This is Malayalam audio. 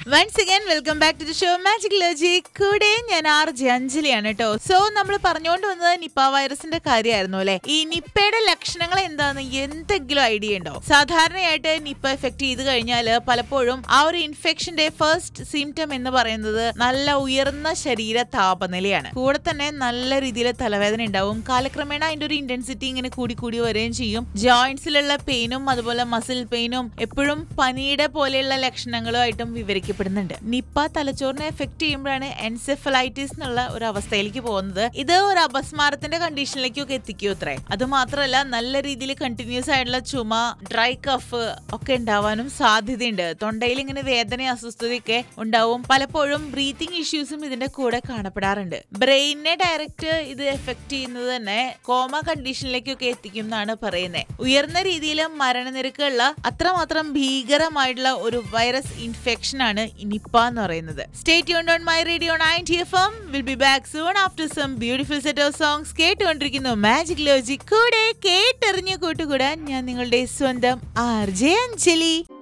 once again welcome back to the show magic Logi കൂടെ ഞാൻ ആർ ജെ അഞ്ജലിയാണ് കേട്ടോ സോ നമ്മൾ പറഞ്ഞുകൊണ്ട് വന്നത് നിപ്പ വൈറസിന്റെ കാര്യമായിരുന്നു അല്ലെ ഈ നിപ്പയുടെ ലക്ഷണങ്ങൾ എന്താന്ന് എന്തെങ്കിലും ഐഡിയ ഉണ്ടോ സാധാരണയായിട്ട് നിപ്പ എഫക്ട് ചെയ്ത് കഴിഞ്ഞാൽ പലപ്പോഴും ആ ഒരു ഇൻഫെക്ഷന്റെ ഫസ്റ്റ് സിംറ്റം എന്ന് പറയുന്നത് നല്ല ഉയർന്ന ശരീര താപനിലയാണ് കൂടെ തന്നെ നല്ല രീതിയിൽ തലവേദന ഉണ്ടാവും കാലക്രമേണ അതിന്റെ ഒരു ഇന്റൻസിറ്റി ഇങ്ങനെ കൂടി കൂടി വരികയും ചെയ്യും ജോയിന്റ്സിലുള്ള പെയിനും അതുപോലെ മസിൽ പെയിനും എപ്പോഴും പനിയുടെ പോലെയുള്ള ലക്ഷണങ്ങളുമായിട്ടും വിവരിക്കപ്പെടുന്നുണ്ട് നിപ്പ തലച്ചോറിനെ എഫക്ട് ചെയ്യുമ്പോഴാണ് എൻസെഫലൈറ്റിസ് എന്നുള്ള ഒരു അവസ്ഥയിലേക്ക് പോകുന്നത് ഇത് ഒരു അപസ്മാരത്തിന്റെ കണ്ടീഷനിലേക്കൊക്കെ എത്തിക്കും അത്രേ അത് മാത്രമല്ല നല്ല രീതിയിൽ കണ്ടിന്യൂസ് ആയിട്ടുള്ള ചുമ ഡ്രൈ കഫ് ഒക്കെ ഉണ്ടാവാനും സാധ്യതയുണ്ട് തൊണ്ടയിൽ ഇങ്ങനെ വേദന അസ്വസ്ഥതയൊക്കെ ഉണ്ടാവും പലപ്പോഴും ബ്രീത്തിങ് ഇഷ്യൂസും ഇതിന്റെ കൂടെ കാണപ്പെടാറുണ്ട് ബ്രെയിനിനെ ഡയറക്റ്റ് ഇത് എഫക്ട് ചെയ്യുന്നത് തന്നെ കോമ കണ്ടീഷനിലേക്കൊക്കെ എത്തിക്കും എന്നാണ് പറയുന്നത് ഉയർന്ന രീതിയിൽ മരണനിരക്കുള്ള അത്രമാത്രം ഭീകരമായിട്ടുള്ള ഒരു വൈറസ് ഇൻഫെക്ഷൻ ആണ് നിപ്പ എന്ന് പറയുന്നത് സ്റ്റേറ്റ് യൂൺ on my radio ninety F M will be back soon after some beautiful set of songs കേട്ടുകൊണ്ടിരിക്കുന്നു മാജിക് ലോജി കൂടെ കേട്ടെറിഞ്ഞു കൂട്ടുകൂടാൻ ഞാൻ നിങ്ങളുടെ സ്വന്തം ആർ ജെ അഞ്ജലി